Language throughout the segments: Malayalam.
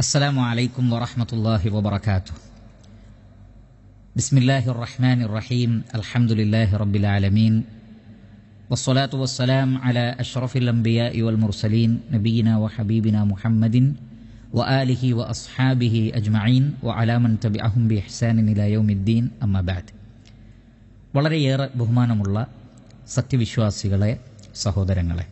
السلام عليكم ورحمة الله وبركاته بسم الله الرحمن الرحيم الحمد لله رب العالمين والصلاة والسلام على أشرف الأنبياء والمرسلين نبينا وحبيبنا محمد وآله وأصحابه أجمعين وعلى من تبعهم بإحسان إلى يوم الدين أما بعد വളരെയേറെ ബഹുമാനമുള്ള സത്യവിശ്വാസികളെ സഹോദരങ്ങളെ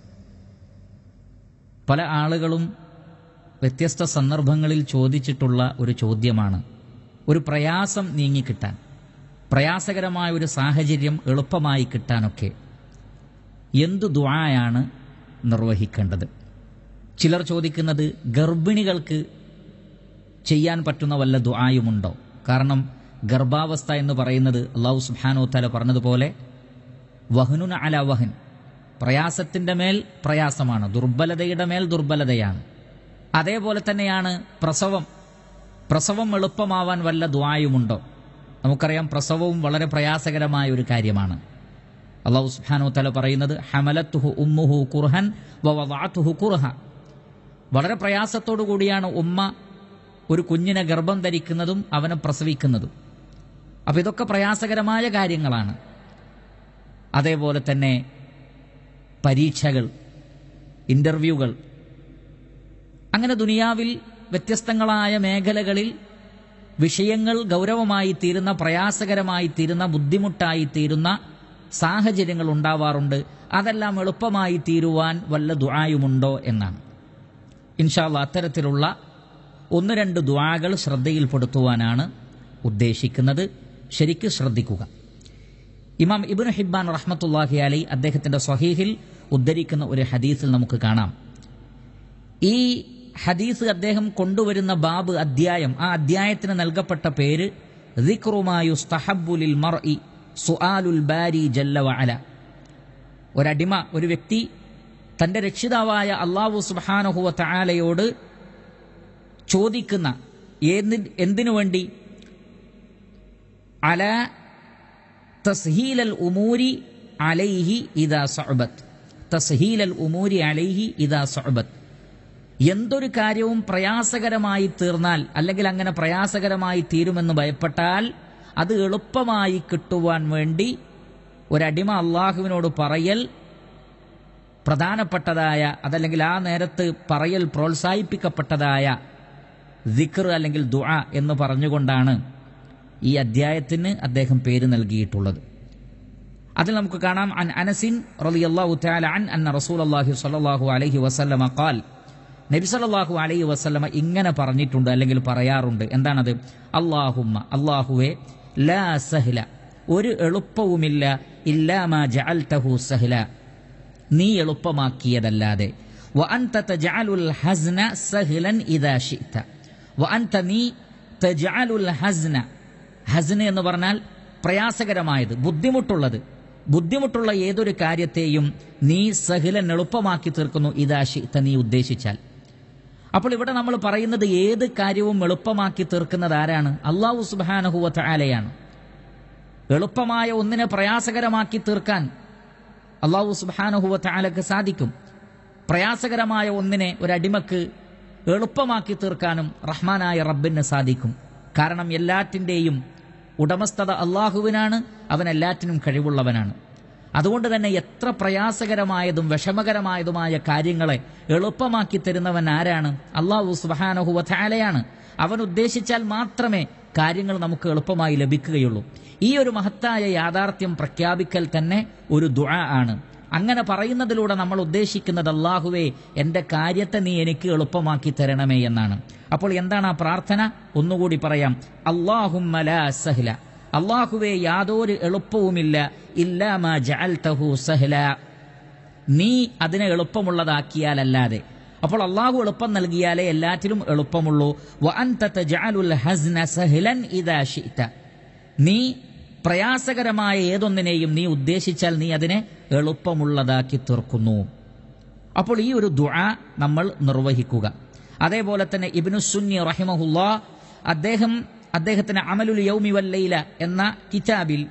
പല ആളുകളും വ്യത്യസ്ത സന്ദർഭങ്ങളിൽ ചോദിച്ചിട്ടുള്ള ഒരു ചോദ്യമാണ് ഒരു പ്രയാസം നീങ്ങിക്കിട്ടാൻ പ്രയാസകരമായ ഒരു സാഹചര്യം എളുപ്പമായി കിട്ടാനൊക്കെ എന്തു ദുആയാണ് നിർവഹിക്കേണ്ടത് ചിലർ ചോദിക്കുന്നത് ഗർഭിണികൾക്ക് ചെയ്യാൻ പറ്റുന്ന വല്ല ദുആയുമുണ്ടോ കാരണം ഗർഭാവസ്ഥ എന്ന് പറയുന്നത് അള്ളാഹു സുബ്ഹാനഹു തആല പറഞ്ഞതുപോലെ വഹ്നുന അല വഹൻ പ്രയാസത്തിന്റെ മേൽ പ്രയാസമാണ് ദുർബലതയുടെ മേൽ ദുർബലതയാണ് അതേപോലെ തന്നെയാണ് പ്രസവം പ്രസവം എളുപ്പമാവാൻ വല്ല ദ്വായുമുണ്ടോ നമുക്കറിയാം പ്രസവവും വളരെ പ്രയാസകരമായ ഒരു കാര്യമാണ് അള്ളാഹു സുബ്ഹാനഹു തആല പറയുന്നത് ഹമലത്തുഹു ഉമ്മുഹു കുർഹൻ വവദഅതുഹു കുർഹ വളരെ പ്രയാസത്തോടു കൂടിയാണ് ഉമ്മ ഒരു കുഞ്ഞിനെ ഗർഭം ധരിക്കുന്നതും അവനെ പ്രസവിക്കുന്നതും അപ്പോൾ ഇതൊക്കെ പ്രയാസകരമായ കാര്യങ്ങളാണ് അതേപോലെ തന്നെ പരീക്ഷകൾ ഇന്റർവ്യൂകൾ അങ്ങനെ ദുനിയാവിൽ വ്യത്യസ്തങ്ങളായ മേഖലകളിൽ വിഷയങ്ങൾ ഗൗരവമായി തീരുന്ന പ്രയാസകരമായി തീരുന്ന ബുദ്ധിമുട്ടായി തീരുന്ന സാഹചര്യങ്ങൾ ഉണ്ടാവാറുണ്ട് അതെല്ലാം എളുപ്പമായി തീരുവാൻ വല്ല ദുആയുമുണ്ടോ എന്നാണ് ഇൻഷാല്ല അത്തരത്തിലുള്ള ഒന്ന് രണ്ട് ദുആകൾ ശ്രദ്ധയിൽപ്പെടുത്തുവാനാണ് ഉദ്ദേശിക്കുന്നത് ശരിക്ക് ശ്രദ്ധിക്കുക ഇമാം ഇബ്നു ഹിബ്ബാൻ റഹ്മത്തുല്ലാഹി അലൈ അദ്ദേഹത്തിന്റെ സ്വഹീഹിൽ ഉദ്ധരിക്കുന്ന ഒരു ഹദീസിൽ നമുക്ക് കാണാം ഈ ഹദീസ് അദ്ദേഹം കൊണ്ടുവരുന്ന ബാബ് അധ്യായം ആ അധ്യായത്തിന് നൽകപ്പെട്ട പേര് ലിൽ മർഇ സുആലുൽ ബാരി ജല്ല വഅല ഒരടിമ ഒരു വ്യക്തി തന്റെ രക്ഷിതാവായ അള്ളാഹു സുബ്ഹാനഹു വ തആലയോട് ചോദിക്കുന്ന എന്തിനു വേണ്ടി അല തസ്ഹീലൽ ഉമൂരി അലൈഹി ഇദാ സഅബത്ത് തസ്ഹീലൽ ഉമൂരി അലൈഹി ഇദാ സഅബത്ത് എന്തൊരു കാര്യവും പ്രയാസകരമായി തീർന്നാൽ അല്ലെങ്കിൽ അങ്ങനെ പ്രയാസകരമായി തീരുമെന്ന് ഭയപ്പെട്ടാൽ അത് എളുപ്പമായി കിട്ടുവാൻ വേണ്ടി ഒരടിമ അള്ളാഹുവിനോട് പറയൽ പ്രധാനപ്പെട്ടതായ അതല്ലെങ്കിൽ ആ നേരത്ത് പറയൽ പ്രോത്സാഹിപ്പിക്കപ്പെട്ടതായ ദിക്ർ അല്ലെങ്കിൽ ദുആ എന്ന് പറഞ്ഞുകൊണ്ടാണ് ഈ അധ്യായത്തിന് അദ്ദേഹം പേര് നൽകിയിട്ടുള്ളത് അതിൽ നമുക്ക് കാണാം അൻ അനസിൻ റളിയല്ലാഹു തആല അൻ അന്ന റസൂലുള്ളാഹി സ്വല്ലല്ലാഹു അലൈഹി വസല്ലമ ഖാൽ നബി സല്ലല്ലാഹു അലൈഹി വസല്ലമ ഇങ്ങനെ പറഞ്ഞിട്ടുണ്ട് അല്ലെങ്കിൽ പറയാറുണ്ട് എന്താണത് അല്ലാഹുമ്മ അല്ലാഹുവേ ലാ സഹ്ല ഒരു എളുപ്പവുമില്ല ഇല്ലാ മാ ജഅൽതഹു സഹ്ല നീ എളുപ്പമാക്കിയതല്ലാതെ വ അൻത തജഅലുൽ ഹസ്ന സഹ്ലൻ ഇദാ ശിഅത വ അൻത നീ തജഅലുൽ ഹസ്ന ഹസ്ന എന്ന് പറഞ്ഞാൽ പ്രയാസകരമായത് ബുദ്ധിമുട്ടുള്ളത് ബുദ്ധിമുട്ടുള്ള ഏതൊരു കാര്യത്തെയും നീ സഹിലൻ എളുപ്പമാക്കി തീർക്കുന്നു ഇതാശിത്ത നീ ഉദ്ദേശിച്ചാൽ അപ്പോൾ ഇവിടെ നമ്മൾ പറയുന്നത് ഏത് കാര്യവും എളുപ്പമാക്കി തീർക്കുന്നത് ആരാണ് അള്ളാഹു സുബാനഹുവ ആലയാണ് എളുപ്പമായ ഒന്നിനെ പ്രയാസകരമാക്കി തീർക്കാൻ അള്ളാഹു സുബാനഹുവ ആലക്ക് സാധിക്കും പ്രയാസകരമായ ഒന്നിനെ ഒരടിമക്ക് എളുപ്പമാക്കി തീർക്കാനും റഹ്മാനായ റബ്ബിന് സാധിക്കും കാരണം എല്ലാറ്റിൻ്റെയും ഉടമസ്ഥത അള്ളാഹുവിനാണ് അവൻ എല്ലാറ്റിനും കഴിവുള്ളവനാണ് അതുകൊണ്ട് തന്നെ എത്ര പ്രയാസകരമായതും വിഷമകരമായതുമായ കാര്യങ്ങളെ എളുപ്പമാക്കി തരുന്നവൻ ആരാണ് അള്ളാഹു സുബാനഹുവലയാണ് അവൻ ഉദ്ദേശിച്ചാൽ മാത്രമേ കാര്യങ്ങൾ നമുക്ക് എളുപ്പമായി ലഭിക്കുകയുള്ളൂ ഈ ഒരു മഹത്തായ യാഥാർത്ഥ്യം പ്രഖ്യാപിക്കൽ തന്നെ ഒരു ദുആ ആണ് അങ്ങനെ പറയുന്നതിലൂടെ നമ്മൾ ഉദ്ദേശിക്കുന്നത് അള്ളാഹുവേ എന്റെ കാര്യത്തെ നീ എനിക്ക് എളുപ്പമാക്കി തരണമേ എന്നാണ് അപ്പോൾ എന്താണ് ആ പ്രാർത്ഥന ഒന്നുകൂടി പറയാം അള്ളാഹുമ്മല സഹ്ല അള്ളാഹുവേ യാതൊരു എളുപ്പവുമില്ല ഇല്ലാമാ ജഅൽതഹു സഹ്ല നീ അതിനെ എളുപ്പമുള്ളതാക്കിയാലല്ലാതെ അപ്പോൾ അള്ളാഹു എളുപ്പം നൽകിയാലേ എല്ലാറ്റിലും എളുപ്പമുള്ളൂ വ അൻത തജഅലുൽ ഹസ്ന സഹ്ലൻ ഇദാ ശിഅത നീ പ്രയാസകരമായ ഏതൊന്നിനെയും നീ ഉദ്ദേശിച്ചാൽ നീ അതിനെ എളുപ്പമുള്ളതാക്കി തീർക്കുന്നു അപ്പോൾ ഈ ഒരു ദുആ നമ്മൾ നിർവഹിക്കുക അതേപോലെ തന്നെ ഇബ്നു സുന്നി റഹിമഹുല്ല അദ്ദേഹം അദ്ദേഹത്തിന് അമലുൽ യൗമി വല്ലൈല എന്ന കിതാബിൽ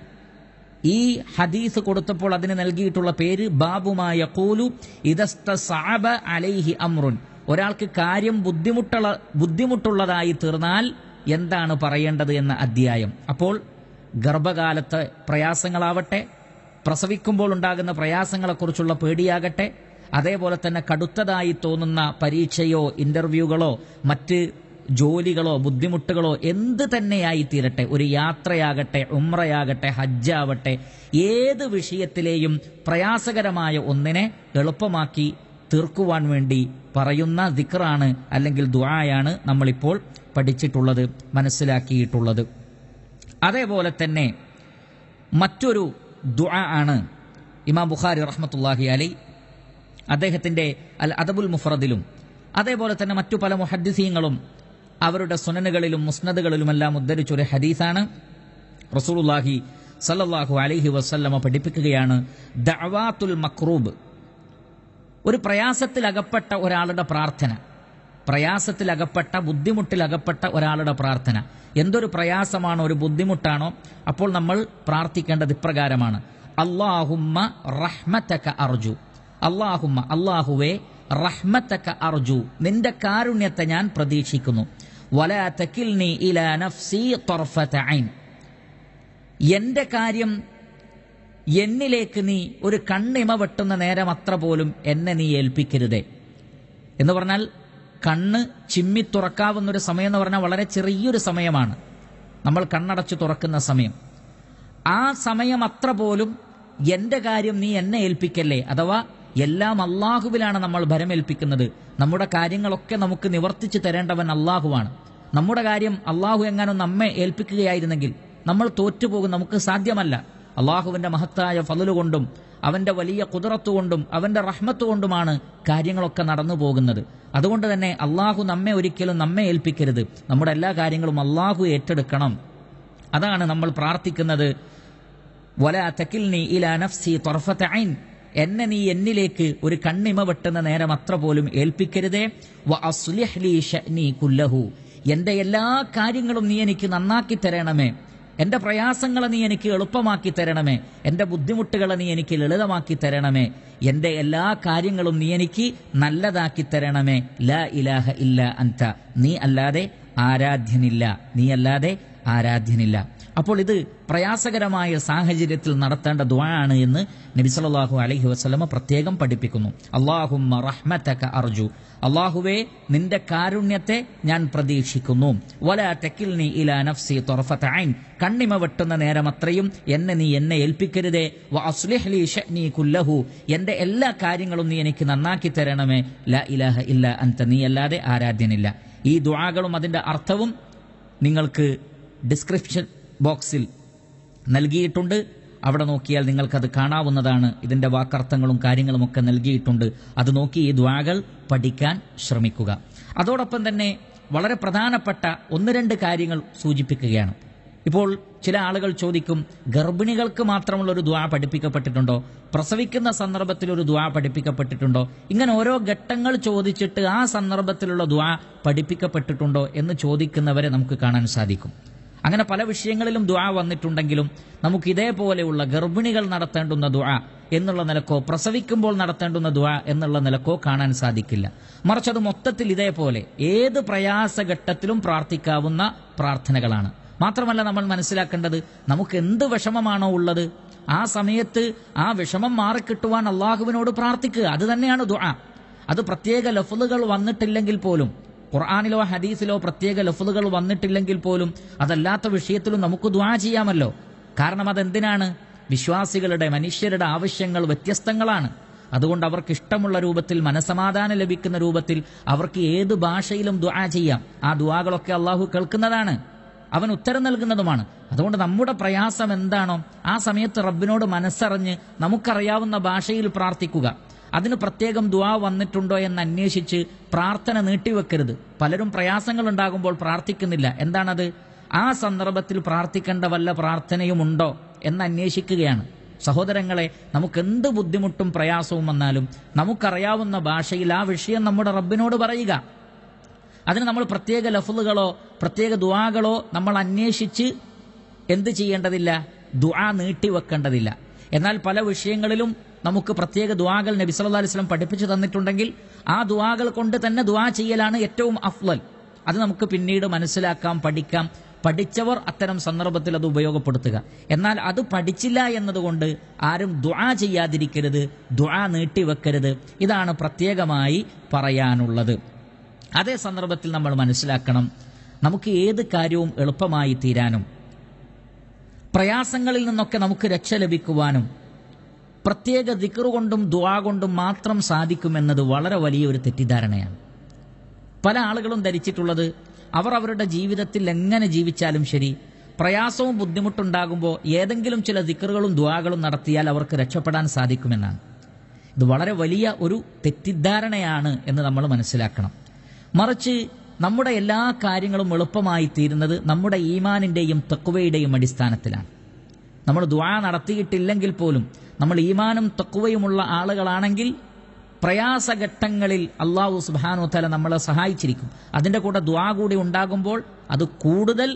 ഈ ഹദീസ് കൊടുത്തപ്പോൾ അതിന് നൽകിയിട്ടുള്ള പേര് ബാബുമായ കൂലു ഇതസ്ത അലൈഹി അമ്രുൻ ഒരാൾക്ക് കാര്യം ബുദ്ധിമുട്ടുള്ള ബുദ്ധിമുട്ടുള്ളതായി തീർന്നാൽ എന്താണ് പറയേണ്ടത് എന്ന അധ്യായം അപ്പോൾ ഗർഭകാലത്തെ പ്രയാസങ്ങളാവട്ടെ പ്രസവിക്കുമ്പോൾ ഉണ്ടാകുന്ന പ്രയാസങ്ങളെക്കുറിച്ചുള്ള പേടിയാകട്ടെ അതേപോലെ തന്നെ കടുത്തതായി തോന്നുന്ന പരീക്ഷയോ ഇന്റർവ്യൂകളോ മറ്റ് ജോലികളോ ബുദ്ധിമുട്ടുകളോ എന്ത് തന്നെയായി തീരട്ടെ ഒരു യാത്രയാകട്ടെ ഉമ്രയാകട്ടെ ഹജ്ജാവട്ടെ ഏത് വിഷയത്തിലെയും പ്രയാസകരമായ ഒന്നിനെ എളുപ്പമാക്കി തീർക്കുവാൻ വേണ്ടി പറയുന്ന ദിക്റാണ് അല്ലെങ്കിൽ ദുആയാണ് നമ്മളിപ്പോൾ പഠിച്ചിട്ടുള്ളത് മനസ്സിലാക്കിയിട്ടുള്ളത് അതേപോലെ തന്നെ മറ്റൊരു ദുആ ആണ് ഇമാം ബുഖാരി റഹ്മത്തുല്ലാഹി അലൈ അദ്ദേഹത്തിന്റെ അൽ അദബുൽ മുഫറദിലും അതേപോലെ തന്നെ മറ്റു പല മുഹദ്ദിസീങ്ങളും അവരുടെ സുനനുകളിലും മുസ്നദുകളിലുമെല്ലാം ഉദ്ധരിച്ചൊരു ഹദീസാണ് റസൂലുള്ളാഹി സല്ലല്ലാഹു അലൈഹി വസല്ലമ പഠിപ്പിക്കുകയാണ് ദഅവാത്തുൽ മക്രൂബ് ഒരു പ്രയാസത്തിലകപ്പെട്ട ഒരാളുടെ പ്രാർത്ഥന പ്രയാസത്തിലകപ്പെട്ട ബുദ്ധിമുട്ടിലകപ്പെട്ട ഒരാളുടെ പ്രാർത്ഥന എന്തൊരു പ്രയാസമാണോ ഒരു ബുദ്ധിമുട്ടാണോ അപ്പോൾ നമ്മൾ പ്രാർത്ഥിക്കേണ്ടത് ഇപ്രകാരമാണ് അള്ളാഹുമ്മ റഹ്മത്തക അർജു അള്ളാഹുമ്മ അള്ളാഹുവേ റഹ്മത്തക അർജു നിന്റെ കാരുണ്യത്തെ ഞാൻ പ്രതീക്ഷിക്കുന്നു വലാ തകിൽനി ഇലാ നഫ്സി ത്വർഫത ഐൻ എന്റെ കാര്യം എന്നിലേക്ക് നീ ഒരു കണ്ണിമ വെട്ടുന്ന നേരം അത്ര പോലും എന്നെ നീ ഏൽപ്പിക്കരുതേ എന്ന് പറഞ്ഞാൽ കണ്ണ് ചിമ്മി തുറക്കാവുന്ന ഒരു സമയം എന്ന് പറഞ്ഞാൽ വളരെ ചെറിയൊരു സമയമാണ് നമ്മൾ കണ്ണടച്ച് തുറക്കുന്ന സമയം ആ സമയം അത്ര പോലും എന്റെ കാര്യം നീ എന്നെ ഏൽപ്പിക്കല്ലേ അഥവാ എല്ലാം അള്ളാഹുവിലാണ് നമ്മൾ ഭരമേൽപ്പിക്കുന്നത് നമ്മുടെ കാര്യങ്ങളൊക്കെ നമുക്ക് നിവർത്തിച്ചു തരേണ്ടവൻ അള്ളാഹുവാണ് നമ്മുടെ കാര്യം അള്ളാഹു എങ്ങാനും നമ്മെ ഏൽപ്പിക്കുകയായിരുന്നെങ്കിൽ നമ്മൾ തോറ്റുപോകും നമുക്ക് സാധ്യമല്ല അള്ളാഹുവിന്റെ മഹത്തായ ഫലു കൊണ്ടും അവന്റെ വലിയ കുതിറത്തു കൊണ്ടും അവന്റെ റഹ്മത്ത് കൊണ്ടുമാണ് കാര്യങ്ങളൊക്കെ നടന്നു പോകുന്നത് അതുകൊണ്ട് തന്നെ അള്ളാഹു നമ്മെ ഒരിക്കലും നമ്മെ ഏൽപ്പിക്കരുത് നമ്മുടെ എല്ലാ കാര്യങ്ങളും അള്ളാഹു ഏറ്റെടുക്കണം അതാണ് നമ്മൾ പ്രാർത്ഥിക്കുന്നത് വല തക്കിൽനി ഇലാ നഫ്സി ത്വർഫത ഐൻ എന്നെ നീ എന്നിലേക്ക് ഒരു കണ്ണിമ വെട്ടുന്ന നേരം അത്ര പോലും ഏൽപ്പിക്കരുതേ വ അസ്ലിഹ് ലീ ശഅ്നി കുല്ലഹു എന്റെ എല്ലാ കാര്യങ്ങളും നീ എനിക്ക് നന്നാക്കി തരണമേ എന്റെ പ്രയാസങ്ങളെ നീ എനിക്ക് എളുപ്പമാക്കി തരണമേ എന്റെ ബുദ്ധിമുട്ടുകളെ നീ എനിക്ക് ലളിതമാക്കി തരണമേ എന്റെ എല്ലാ കാര്യങ്ങളും നീ എനിക്ക് നല്ലതാക്കി തരണമേ ലാ ഇലാഹ ഇല്ല അൻത നീ അല്ലാതെ ആരാധ്യനില്ല നീ അല്ലാതെ ആരാധ്യനില്ല അപ്പോൾ ഇത് പ്രയാസകരമായ സാഹചര്യത്തിൽ നടത്തേണ്ട ദ്വാണ് എന്ന് നബി സല്ലല്ലാഹു അലൈഹി വസല്ലമ പ്രത്യേകം പഠിപ്പിക്കുന്നു അള്ളാഹുമ്മ റഹ്മത്തക അർജു അള്ളാഹുവേ നിന്റെ കാരുണ്യത്തെ ഞാൻ പ്രതീക്ഷിക്കുന്നു വല തെക്കിൽനി ഇലാ നഫ്സി തൊറഫത്ത ഐൻ കണ്ണിമ വെട്ടുന്ന നേരം അത്രയും എന്നെ നീ എന്നെ ഏൽപ്പിക്കരുതേ വ അസ്ലിഹ് ലീ ശഅ്നി കുല്ലഹു എന്റെ എല്ലാ കാര്യങ്ങളും നീ എനിക്ക് നന്നാക്കി തരണമേ ലാ ഇലാഹ ഇല്ല അൻത നീ അല്ലാതെ ആരാധ്യനില്ല ഈ ദുആകളും അതിന്റെ അർത്ഥവും നിങ്ങൾക്ക് ഡിസ്ക്രിപ്ഷൻ ബോക്സിൽ നൽകിയിട്ടുണ്ട് അവിടെ നോക്കിയാൽ നിങ്ങൾക്കത് കാണാവുന്നതാണ് ഇതിന്റെ വാക്കർത്ഥങ്ങളും കാര്യങ്ങളും ഒക്കെ നൽകിയിട്ടുണ്ട് അത് നോക്കി ഈ ദ്വാകൾ പഠിക്കാൻ ശ്രമിക്കുക അതോടൊപ്പം തന്നെ വളരെ പ്രധാനപ്പെട്ട ഒന്ന് രണ്ട് കാര്യങ്ങൾ സൂചിപ്പിക്കുകയാണ് ഇപ്പോൾ ചില ആളുകൾ ചോദിക്കും ഗർഭിണികൾക്ക് മാത്രമുള്ള ഒരു ദ്വാ പഠിപ്പിക്കപ്പെട്ടിട്ടുണ്ടോ പ്രസവിക്കുന്ന സന്ദർഭത്തിൽ ഒരു ദ്വാ പഠിപ്പിക്കപ്പെട്ടിട്ടുണ്ടോ ഇങ്ങനെ ഓരോ ഘട്ടങ്ങൾ ചോദിച്ചിട്ട് ആ സന്ദർഭത്തിലുള്ള ദ്വാ പഠിപ്പിക്കപ്പെട്ടിട്ടുണ്ടോ എന്ന് ചോദിക്കുന്നവരെ നമുക്ക് കാണാൻ സാധിക്കും അങ്ങനെ പല വിഷയങ്ങളിലും ദുആ വന്നിട്ടുണ്ടെങ്കിലും നമുക്ക് ഇതേപോലെയുള്ള ഗർഭിണികൾ നടത്തേണ്ടുന്ന ദുആ എന്നുള്ള നിലക്കോ പ്രസവിക്കുമ്പോൾ നടത്തേണ്ടുന്ന ദുആ എന്നുള്ള നിലക്കോ കാണാൻ സാധിക്കില്ല മറിച്ച് അത് മൊത്തത്തിൽ ഇതേപോലെ ഏത് പ്രയാസഘട്ടത്തിലും പ്രാർത്ഥിക്കാവുന്ന പ്രാർത്ഥനകളാണ് മാത്രമല്ല നമ്മൾ മനസ്സിലാക്കേണ്ടത് നമുക്ക് എന്ത് വിഷമമാണോ ഉള്ളത് ആ സമയത്ത് ആ വിഷമം മാറിക്കിട്ടുവാൻ അള്ളാഹുവിനോട് പ്രാർത്ഥിക്കുക അത് തന്നെയാണ് ദുആ അത് പ്രത്യേക ലഫ്ലുകൾ വന്നിട്ടില്ലെങ്കിൽ പോലും ഖുർആാനിലോ ഹദീസിലോ പ്രത്യേക ലഫ്ലുകൾ വന്നിട്ടില്ലെങ്കിൽ പോലും അതല്ലാത്ത വിഷയത്തിലും നമുക്ക് ദ്വാ ചെയ്യാമല്ലോ കാരണം അതെന്തിനാണ് വിശ്വാസികളുടെ മനുഷ്യരുടെ ആവശ്യങ്ങൾ വ്യത്യസ്തങ്ങളാണ് അതുകൊണ്ട് അവർക്ക് ഇഷ്ടമുള്ള രൂപത്തിൽ മനസമാധാനം ലഭിക്കുന്ന രൂപത്തിൽ അവർക്ക് ഏത് ഭാഷയിലും ദ്വാ ചെയ്യാം ആ ദ്വാകളൊക്കെ അള്ളാഹു കേൾക്കുന്നതാണ് അവൻ ഉത്തരം നൽകുന്നതുമാണ് അതുകൊണ്ട് നമ്മുടെ പ്രയാസം എന്താണോ ആ സമയത്ത് റബ്ബിനോട് മനസ്സറിഞ്ഞ് നമുക്കറിയാവുന്ന ഭാഷയിൽ പ്രാർത്ഥിക്കുക അതിന് പ്രത്യേകം ദുആ വന്നിട്ടുണ്ടോ എന്ന് അന്വേഷിച്ച് പ്രാർത്ഥന നീട്ടിവെക്കരുത് പലരും പ്രയാസങ്ങൾ ഉണ്ടാകുമ്പോൾ പ്രാർത്ഥിക്കുന്നില്ല എന്താണത് ആ സന്ദർഭത്തിൽ പ്രാർത്ഥിക്കേണ്ട വല്ല പ്രാർത്ഥനയുമുണ്ടോ എന്ന് അന്വേഷിക്കുകയാണ് സഹോദരങ്ങളെ നമുക്ക് എന്ത് ബുദ്ധിമുട്ടും പ്രയാസവും വന്നാലും നമുക്കറിയാവുന്ന ഭാഷയിൽ ആ വിഷയം നമ്മുടെ റബ്ബിനോട് പറയുക അതിന് നമ്മൾ പ്രത്യേക ലഫ്ലുകളോ പ്രത്യേക ദുആകളോ നമ്മൾ അന്വേഷിച്ച് എന്ത് ചെയ്യേണ്ടതില്ല ദുആ നീട്ടിവെക്കേണ്ടതില്ല എന്നാൽ പല വിഷയങ്ങളിലും നമുക്ക് പ്രത്യേക ദുആകൾ നബി സല്ലല്ലാഹു അലൈഹി വസല്ലം പഠിപ്പിച്ചു തന്നിട്ടുണ്ടെങ്കിൽ ആ ദുആകൾ കൊണ്ട് തന്നെ ദുആ ചെയ്യലാണ് ഏറ്റവും അഫ്ലൽ അത് നമുക്ക് പിന്നീട് മനസ്സിലാക്കാം പഠിക്കാം പഠിച്ചവർ അത്തരം സന്ദർഭത്തിൽ അത് ഉപയോഗപ്പെടുത്തുക എന്നാൽ അത് പഠിച്ചില്ല എന്നതുകൊണ്ട് ആരും ദുആ ചെയ്യാതിരിക്കരുത് ദുആ നീട്ടിവെക്കരുത് ഇതാണ് പ്രത്യേകമായി പറയാനുള്ളത് അതേ സന്ദർഭത്തിൽ നമ്മൾ മനസ്സിലാക്കണം നമുക്ക് ഏത് കാര്യവും എളുപ്പമായി തീരാനും പ്രയാസങ്ങളിൽ നിന്നൊക്കെ നമുക്ക് രക്ഷ ലഭിക്കുവാനും പ്രത്യേക ദിക്റ് കൊണ്ടും ദുആ കൊണ്ടും മാത്രം സാധിക്കുമെന്നത് വളരെ വലിയൊരു തെറ്റിദ്ധാരണയാണ് പല ആളുകളും ധരിച്ചിട്ടുള്ളത് അവർ അവരുടെ ജീവിതത്തിൽ എങ്ങനെ ജീവിച്ചാലും ശരി പ്രയാസവും ബുദ്ധിമുട്ടുണ്ടാകുമ്പോൾ ഏതെങ്കിലും ചില ദിക്കറുകളും ദ്വാകളും നടത്തിയാൽ അവർക്ക് രക്ഷപ്പെടാൻ സാധിക്കുമെന്നാണ് ഇത് വളരെ വലിയ ഒരു തെറ്റിദ്ധാരണയാണ് എന്ന് നമ്മൾ മനസ്സിലാക്കണം മറിച്ച് നമ്മുടെ എല്ലാ കാര്യങ്ങളും എളുപ്പമായി തീരുന്നത് നമ്മുടെ ഈമാനിന്റെയും തക്കുവയുടെയും അടിസ്ഥാനത്തിലാണ് നമ്മൾ ദ്വാ നടത്തിയിട്ടില്ലെങ്കിൽ പോലും നമ്മൾ ഈമാനും തക്കുവയുമുള്ള ആളുകളാണെങ്കിൽ പ്രയാസഘട്ടങ്ങളിൽ അള്ളാഹു സുബാനു തല നമ്മളെ സഹായിച്ചിരിക്കും അതിന്റെ കൂടെ ദ്വാ കൂടി ഉണ്ടാകുമ്പോൾ അത് കൂടുതൽ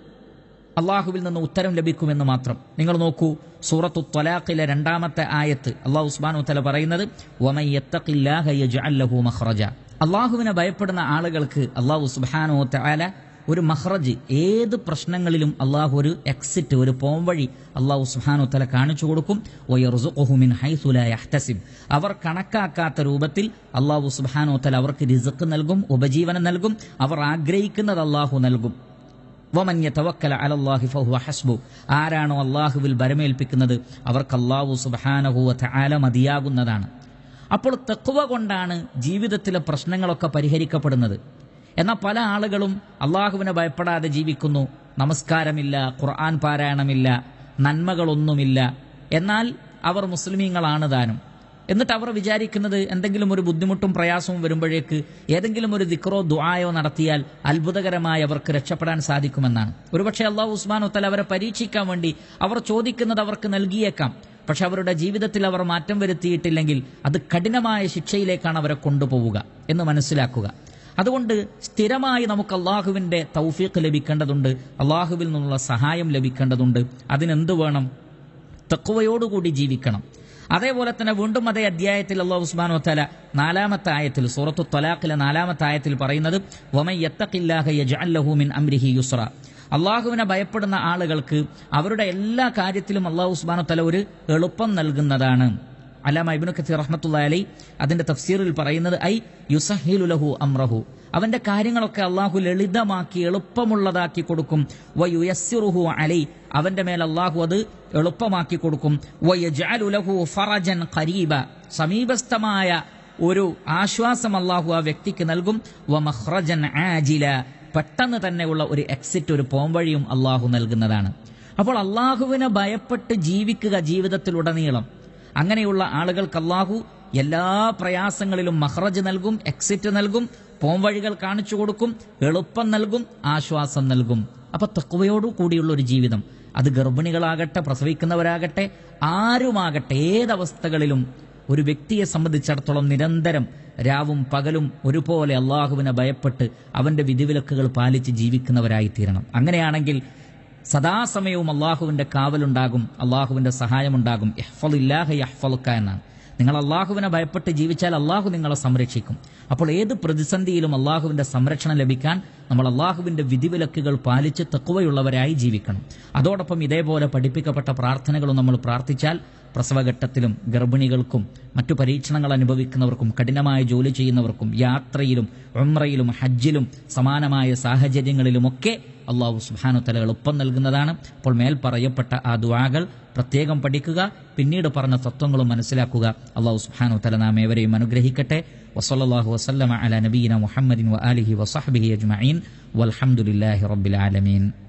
അള്ളാഹുവിൽ നിന്ന് ഉത്തരം ലഭിക്കുമെന്ന് മാത്രം നിങ്ങൾ നോക്കൂ സൂറത്തു ത്വലാഖിലെ രണ്ടാമത്തെ ആയത്ത് അള്ളാഹു ഉസ്മാനു തല പറയുന്നത് "വമൻ യത്തഖില്ലാഹ യജ്അൽ ലഹു മഖ്റജ." അള്ളാഹുവിനെ ഭയപ്പെടുന്ന ആളുകൾക്ക് അള്ളാഹു സുബാനു തആല ഒരു മഹ്റജ് ഏത് പ്രശ്നങ്ങളിലും അള്ളാഹു ഒരു എക്സിറ്റ് ഒരു പോംവഴി അള്ളാഹു സുബാനു തല കാണിച്ചു കൊടുക്കും വയർസുഖുഹു മിൻ ഹൈസു ലാ യഹ്തസിബ് അവർ കണക്കാക്കാത്ത രൂപത്തിൽ അള്ളാഹു സുബാനു തല അവർക്ക് റിസ്ക് നൽകും ഉപജീവനം നൽകും അവർ ആഗ്രഹിക്കുന്നത് അള്ളാഹു നൽകും വമൻ യതവക്കല അലല്ലാഹി ഫഹുവ ഹസ്ബു ആരാണോ അള്ളാഹുവിൽ ബരമേൽപ്പിക്കുന്നത് അവർക്ക് അള്ളാഹു സുബ്ഹാനഹു വതആല മതിയാകുന്നതാണ് അപ്പോൾ തെക്കുവ കൊണ്ടാണ് ജീവിതത്തിലെ പ്രശ്നങ്ങളൊക്കെ പരിഹരിക്കപ്പെടുന്നത് എന്നാൽ പല ആളുകളും അള്ളാഹുവിനെ ഭയപ്പെടാതെ ജീവിക്കുന്നു നമസ്കാരമില്ല ഖുർആൻ പാരായണമില്ല നന്മകളൊന്നുമില്ല എന്നാൽ അവർ മുസ്ലിമീങ്ങളാണ് താനും എന്നിട്ട് അവർ വിചാരിക്കുന്നത് എന്തെങ്കിലും ഒരു ബുദ്ധിമുട്ടും പ്രയാസവും വരുമ്പോഴേക്ക് ഏതെങ്കിലും ഒരു ദിക്റോ ദുആയോ നടത്തിയാൽ അത്ഭുതകരമായി അവർക്ക് രക്ഷപ്പെടാൻ സാധിക്കുമെന്നാണ് ഒരുപക്ഷെ അള്ളാഹു ഉസ്മാൻ ഉത്തല അവരെ പരീക്ഷിക്കാൻ വേണ്ടി അവർ ചോദിക്കുന്നത് അവർക്ക് നൽകിയേക്കാം പക്ഷെ അവരുടെ ജീവിതത്തിൽ അവർ മാറ്റം വരുത്തിയിട്ടില്ലെങ്കിൽ അത് കഠിനമായ ശിക്ഷയിലേക്കാണ് അവരെ കൊണ്ടുപോവുക എന്ന് മനസ്സിലാക്കുക അതുകൊണ്ട് സ്ഥിരമായി നമുക്ക് അള്ളാഹുവിന്റെ തൗഫീഖ് ലഭിക്കേണ്ടതുണ്ട് അള്ളാഹുവിൽ നിന്നുള്ള സഹായം ലഭിക്കേണ്ടതുണ്ട് അതിനെന്ത് വേണം തക്കുവയോടുകൂടി ജീവിക്കണം അതേപോലെ തന്നെ വീണ്ടും അതേ അധ്യായത്തിൽ അള്ളാഹു ഉസ്മാനോ തല നാലാമത്തെ ആയത്തിൽ സൂറത്തു തൊലാഖിലെ നാലാമത്തെ ആയത്തിൽ പറയുന്നത് വമൻ യത്തഖില്ലാഹ യജ്അൽ ലഹു മിൻ അംരിഹി യുസ്ര അള്ളാഹുവിനെ ഭയപ്പെടുന്ന ആളുകൾക്ക് അവരുടെ എല്ലാ കാര്യത്തിലും അള്ളാഹു ഉസ്മാനോ തല ഒരു എളുപ്പം നൽകുന്നതാണ് അലാമ ഇബ്നു കത്തീർ റഹ്മത്തുള്ള അലൈ അതിന്റെ തഫ്സീറിൽ പറയുന്നത് ഐ യുസഹിലു ലഹു അംറഹു അവന്റെ കാര്യങ്ങളൊക്കെ അള്ളാഹു ലളിതമാക്കി എളുപ്പമുള്ളതാക്കി കൊടുക്കും വയുയസ്സിറുഹു അലൈ അവന്റെ മേൽ അള്ളാഹു അത് എളുപ്പമാക്കി കൊടുക്കും വയജ്അലു ലഹു ഫറജൻ ഖരീബ സമീപസ്ഥമായ ഒരു ആശ്വാസം അള്ളാഹു ആ വ്യക്തിക്ക് നൽകും വമഖ്റജൻ ആജില പെട്ടെന്ന് തന്നെയുള്ള ഒരു എക്സിറ്റ് ഒരു പോംവഴിയും അള്ളാഹു നൽകുന്നതാണ് അപ്പോൾ അള്ളാഹുവിനെ ഭയപ്പെട്ട് ജീവിക്കുക ജീവിതത്തിലുടനീളം അങ്ങനെയുള്ള ആളുകൾക്ക് അള്ളാഹു എല്ലാ പ്രയാസങ്ങളിലും മഹ്റജ് നൽകും എക്സിറ്റ് നൽകും പോംവഴികൾ കാണിച്ചു കൊടുക്കും എളുപ്പം നൽകും ആശ്വാസം നൽകും അപ്പൊ തക്കുവയോടു കൂടിയുള്ള ഒരു ജീവിതം അത് ഗർഭിണികളാകട്ടെ പ്രസവിക്കുന്നവരാകട്ടെ ആരുമാകട്ടെ ഏതവസ്ഥകളിലും ഒരു വ്യക്തിയെ സംബന്ധിച്ചിടത്തോളം നിരന്തരം രാവും പകലും ഒരുപോലെ അള്ളാഹുവിനെ ഭയപ്പെട്ട് അവന്റെ വിധിവിലക്കുകൾ പാലിച്ച് ജീവിക്കുന്നവരായി തീരണം അങ്ങനെയാണെങ്കിൽ സദാസമയവും അള്ളാഹുവിന്റെ കാവലുണ്ടാകും അള്ളാഹുവിന്റെ സഹായമുണ്ടാകും യഹ്ഫലില്ലാഹ യഹ്ഫലുക്ക എന്നാണ് നിങ്ങൾ അള്ളാഹുവിനെ ഭയപ്പെട്ട് ജീവിച്ചാൽ അള്ളാഹു നിങ്ങളെ സംരക്ഷിക്കും അപ്പോൾ ഏത് പ്രതിസന്ധിയിലും അള്ളാഹുവിന്റെ സംരക്ഷണം ലഭിക്കാൻ നമ്മൾ അള്ളാഹുവിന്റെ വിധിവിലക്കുകൾ പാലിച്ച് തെക്കുവയുള്ളവരായി ജീവിക്കണം അതോടൊപ്പം ഇതേപോലെ പഠിപ്പിക്കപ്പെട്ട പ്രാർത്ഥനകളും നമ്മൾ പ്രാർത്ഥിച്ചാൽ പ്രസവഘട്ടത്തിലും ഗർഭിണികൾക്കും മറ്റു പരീക്ഷണങ്ങൾ അനുഭവിക്കുന്നവർക്കും കഠിനമായ ജോലി ചെയ്യുന്നവർക്കും യാത്രയിലും ഉംറയിലും ഹജ്ജിലും സമാനമായ സാഹചര്യങ്ങളിലുമൊക്കെ അള്ളാഹു സുബാനു തല എളുപ്പം നൽകുന്നതാണ് അപ്പോൾ മേൽ പറയപ്പെട്ട ആ ദുആകൾ പ്രത്യേകം പഠിക്കുക പിന്നീട് പറഞ്ഞ തത്വങ്ങളും മനസ്സിലാക്കുക അള്ളാഹു സുബാനു തല നാം ഏവരെയും അനുഗ്രഹിക്കട്ടെ വസല്ലാഹു വസ്ലമ അല നബീന മുഹമ്മദിൻ വ ആലിഹി വസഹബിഹി അജ്മഈൻ വൽഹംദുലില്ലാഹി റബ്ബിൽ ആലമീൻ